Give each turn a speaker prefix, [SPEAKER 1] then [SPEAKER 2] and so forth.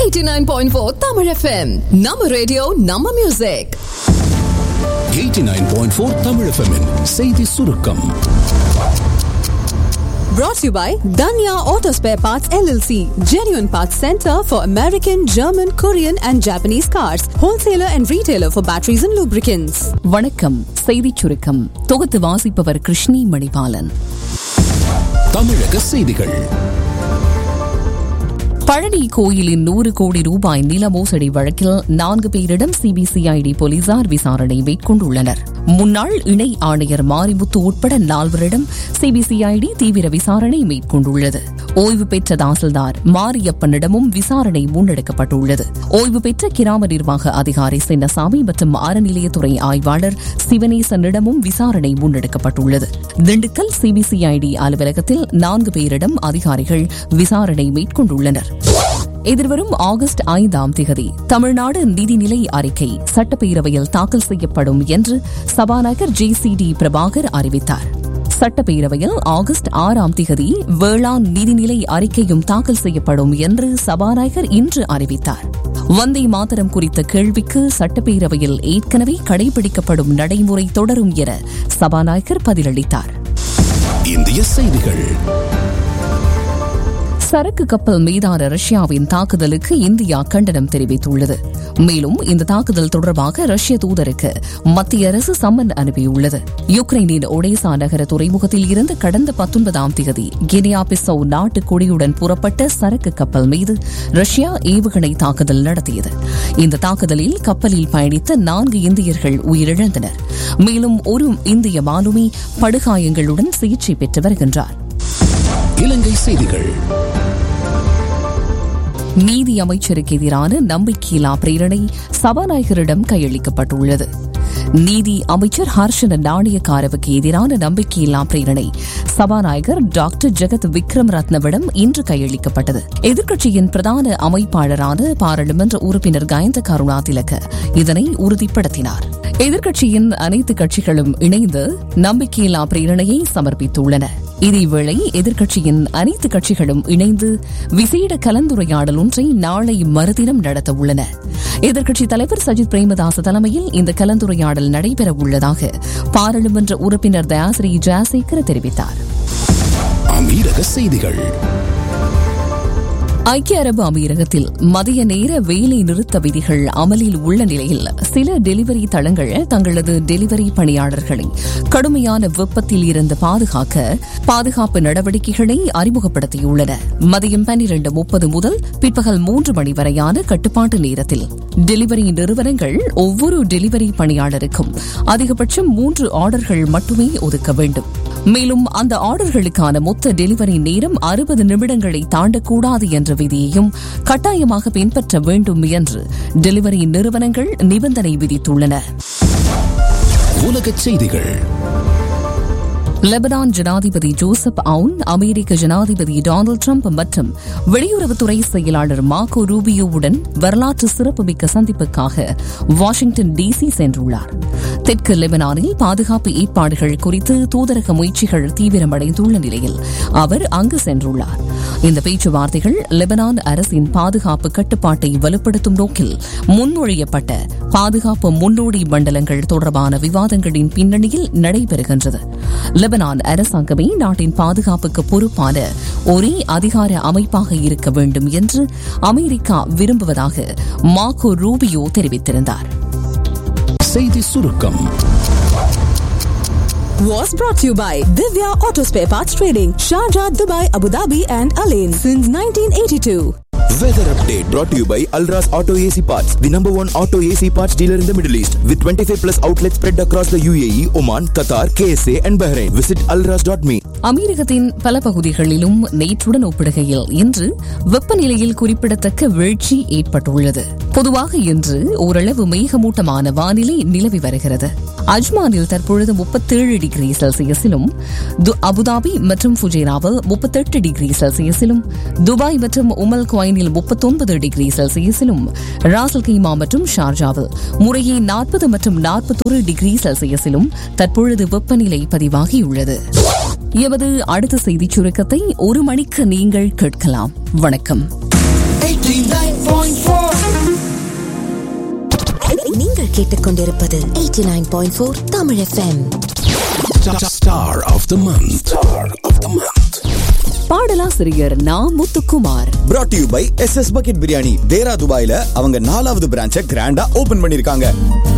[SPEAKER 1] 89.4 Tamil FM. நம்ம radio நம்ம music
[SPEAKER 2] 89.4 Tamil FM -இன் செய்தி சுருக்கம்
[SPEAKER 1] brought to you by Danya Auto Spare Parts LLC, genuine parts center for American, German, Korean and Japanese cars, wholesaler and retailer for batteries and lubricants.
[SPEAKER 3] வணக்கம் செய்திச் சுருக்கம் தொகுத்து வாசிப்பவர் கிருஷ்ணி மணிபாலன்
[SPEAKER 2] தமிழக செய்திகள்
[SPEAKER 3] பழனி கோயிலின் நூறு கோடி ரூபாய் நில மோசடி வழக்கில் நான்கு பேரிடம் சிபிசிஐடி போலீசார் விசாரணை மேற்கொண்டுள்ளனர் முன்னாள் இணை ஆணையர் மாரிமுத்து உட்பட நால்வரிடம் சிபிசிஐடி தீவிர விசாரணை மேற்கொண்டுள்ளது ஓய்வு பெற்ற தாசில்தார் மாரியப்பனிடமும் விசாரணை முன்னெடுக்கப்பட்டுள்ளது ஓய்வு பெற்ற கிராம நிர்வாக அதிகாரி சின்னசாமி மற்றும் அறநிலையத்துறை ஆய்வாளர் சிவனேசனிடமும் விசாரணை முன்னெடுக்கப்பட்டுள்ளது திண்டுக்கல் சிபிசிஐடி அலுவலகத்தில் நான்கு பேரிடம் அதிகாரிகள் விசாரணை மேற்கொண்டுள்ளனர் எதிர்வரும் ஆகஸ்ட் ஐந்தாம் திகதி தமிழ்நாடு நிதிநிலை அறிக்கை சட்டப்பேரவையில் தாக்கல் செய்யப்படும் என்று சபாநாயகர் ஜே சி டி பிரபாகர் அறிவித்தார் சட்டப்பேரவையில் ஆகஸ்ட் ஆறாம் திகதி வேளாண் நிதிநிலை அறிக்கையும் தாக்கல் செய்யப்படும் என்று சபாநாயகர் இன்று அறிவித்தார் வந்தே மாதரம் குறித்த கேள்விக்கு சட்டப்பேரவையில் ஏற்கனவே கடைபிடிக்கப்படும் நடைமுறை தொடரும் என சபாநாயகர் பதிலளித்தார்
[SPEAKER 2] இந்திய செய்திகள்
[SPEAKER 3] சரக்கு கப்பல் மீதான ரஷ்யாவின் தாக்குதலுக்கு இந்தியா கண்டனம் தெரிவித்துள்ளது மேலும் இந்த தாக்குதல் தொடர்பாக ரஷ்ய தூதருக்கு மத்திய அரசு சம்மன் அனுப்பியுள்ளது யுக்ரைனின் ஒடேசா நகர துறைமுகத்தில் இருந்து கடந்த பத்தொன்பதாம் தேதி கினியா பிசோ நாட்டு கொடியுடன் புறப்பட்ட சரக்கு கப்பல் மீது ரஷ்யா ஏவுகணை தாக்குதல் நடத்தியது இந்த தாக்குதலில் கப்பலில் பயணித்த நான்கு இந்தியர்கள் உயிரிழந்தனர் மேலும் ஒரு இந்திய மாலுமி படுகாயங்களுடன் சிகிச்சை பெற்று வருகின்றார்
[SPEAKER 2] இலங்கை செய்திகள்
[SPEAKER 3] நீதி அமைச்சருக்கு எதிரான நம்பிக்கையில்லா பிரேரணை சபாநாயகரிடம் கையளிக்கப்பட்டுள்ளது நீதி அமைச்சர் ஹர்ஷன நாணயக்காரவுக்கு எதிரான நம்பிக்கையில்லா பிரேரணை சபாநாயகர் டாக்டர் ஜெகத் விக்ரம் ரத்னவிடம் இன்று கையளிக்கப்பட்டது எதிர்க்கட்சியின் பிரதான அமைப்பாளரான பாராளுமன்ற உறுப்பினர் கயந்த கருணா திலக இதனை உறுதிப்படுத்தினார் எதிர்க்கட்சியின் அனைத்து கட்சிகளும் இணைந்து நம்பிக்கையில்லா பிரேரணையை சமர்ப்பித்துள்ளன இதேவேளை எதிர்க்கட்சியின் அனைத்து கட்சிகளும் இணைந்து விசேட கலந்துரையாடல் ஒன்றை நாளை மறுதினம் நடத்த உள்ளன எதிர்க்கட்சித் தலைவர் சஜித் பிரேமதாச தலைமையில் இந்த கலந்துரையாடல் நடைபெற உள்ளதாக பாராளுமன்ற உறுப்பினர் தயாசிரி ஜெயசேகர் தெரிவித்தார்
[SPEAKER 2] அமீரக செய்திகள்
[SPEAKER 3] ஐக்கிய அரபு அமீரகத்தில் மதிய நேர வேலை நிறுத்த விதிகள் அமலில் உள்ள நிலையில் சில டெலிவரி தளங்கள் தங்களது டெலிவரி பணியாளர்களை கடுமையான வெப்பத்தில் இருந்து பாதுகாக்க பாதுகாப்பு நடவடிக்கைகளை அறிமுகப்படுத்தியுள்ளன மதியம் பன்னிரண்டு முப்பது முதல் பிற்பகல் மூன்று மணி வரையான கட்டுப்பாட்டு நேரத்தில் டெலிவரி நிறுவனங்கள் ஒவ்வொரு டெலிவரி பணியாளருக்கும் அதிகபட்சம் மூன்று ஆர்டர்கள் மட்டுமே ஒதுக்க வேண்டும் மேலும் அந்த ஆர்டர்களுக்கான மொத்த டெலிவரி நேரம் அறுபது நிமிடங்களை தாண்டக்கூடாது என்ற விதியையும் கட்டாயமாக பின்பற்ற வேண்டும் என்று டெலிவரி நிறுவனங்கள் நிபந்தனை விதித்துள்ளன
[SPEAKER 2] உலகச் செய்திகள்
[SPEAKER 3] லெபனான் ஜனாதிபதி ஜோசப் அவுன் அமெரிக்க ஜனாதிபதி டொனால்டு டிரம்ப் மற்றும் வெளியுறவுத்துறை செயலாளர் மார்கோ ரூபியோவுடன் வரலாற்று சிறப்புமிக்க சந்திப்புக்காக வாஷிங்டன் டிசி சென்றுள்ளார் தெற்கு லெபனானில் பாதுகாப்பு ஏற்பாடுகள் குறித்து தூதரக முயற்சிகள் தீவிரமடைந்துள்ள நிலையில் அவர் அங்கு சென்றுள்ளார் இந்த பேச்சுவார்த்தைகள் லெபனான் அரசின் பாதுகாப்பு கட்டுப்பாட்டை வலுப்படுத்தும் நோக்கில் முன்மொழியப்பட்ட பாதுகாப்பு முன்னோடி மண்டலங்கள் தொடர்பான விவாதங்களின் பின்னணியில் நடைபெறுகின்றது லெபனான் அரசாங்கமே நாட்டின் பாதுகாப்புக்கு பொறுப்பான ஒரே அதிகார அமைப்பாக இருக்க வேண்டும் என்று அமெரிக்கா விரும்புவதாக மார்கோ ரூபியோ தெரிவித்திருந்தார்
[SPEAKER 2] செய்தி சுருக்கம்
[SPEAKER 1] Was brought to you by Divya Auto Spare Parts Trading, Sharjah, Dubai, Abu Dhabi and Alain since 1982.
[SPEAKER 4] Weather update brought to you by Alras Auto AC Parts, the number one auto AC parts dealer in the Middle East, with 25 plus outlets spread across the UAE, Oman, Qatar, KSA, and Bahrain. Visit alras.me.
[SPEAKER 3] அமீரகத்தின் பல பகுதிகளிலும் நேற்றுடன் ஒப்பிடுகையில் இன்று வெப்பநிலையில் குறிப்பிடத்தக்க வீழ்ச்சி ஏற்பட்டுள்ளது பொதுவாக இன்று ஓரளவு மேகமூட்டமான வானிலை நிலவி வருகிறது அஜ்மானில் தற்பொழுது முப்பத்தேழு டிகிரி செல்சியஸிலும் து- அபுதாபி மற்றும் ஃபுஜேராவில் முப்பத்தெட்டு டிகிரி செல்சியஸிலும் துபாய் மற்றும் உமல் குவைனில் முப்பத்தொன்பது டிகிரி செல்சியஸிலும் ராசல் கைமா மற்றும் ஷார்ஜாவில் முறையே நாற்பது மற்றும் நாற்பத்தொரு டிகிரி செல்சியஸிலும் தற்பொழுது வெப்பநிலை பதிவாகியுள்ளது எமது அடுத்த செய்திச் சுருக்கத்தை ஒரு மணிக்கு நீங்கள் கேட்கலாம் வணக்கம்
[SPEAKER 5] நீங்கள் கேட்டுக்கொண்டிருப்பது 89.4 Tamil FM
[SPEAKER 2] Star of the month. Star of the month.
[SPEAKER 3] பாடலாசிரியர் Na Muthukumar
[SPEAKER 4] brought to you by S S bucket biryani Deira துபாயில அவங்க நாலாவது பிரான்ச்சை கிராண்டா ஓபன் பண்ணிருக்காங்க